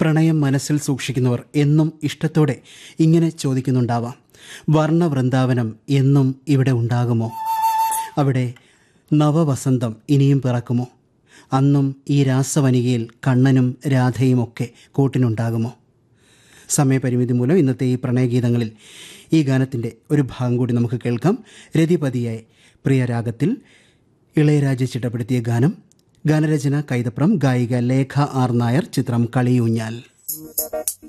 പ്രണയം മനസ്സിൽ സൂക്ഷിക്കുന്നവർ എന്നും ഇഷ്ടത്തോടെ ഇങ്ങനെ ചോദിക്കുന്നുണ്ടാവാം വർണ്ണവൃന്ദാവനം എന്നും ഇവിടെ ഉണ്ടാകുമോ അവിടെ നവവസന്തം ഇനിയും പിറക്കുമോ അന്നും ഈ രാസവനികയിൽ കണ്ണനും രാധയുമൊക്കെ കൂട്ടിനുണ്ടാകുമോ സമയപരിമിതി മൂലം ഇന്നത്തെ ഈ പ്രണയഗീതങ്ങളിൽ ഈ ഗാനത്തിൻ്റെ ഒരു ഭാഗം കൂടി നമുക്ക് കേൾക്കാം രതിപതിയായി പ്രിയരാഗത്തിൽ ഇളയരാജ ചിട്ടപ്പെടുത്തിയ ഗാനം ഗാനരചന കൈതപ്രം ഗായിക ലേഖ ആർ നായർ ചിത്രം കളിയൂഞ്ഞാൽ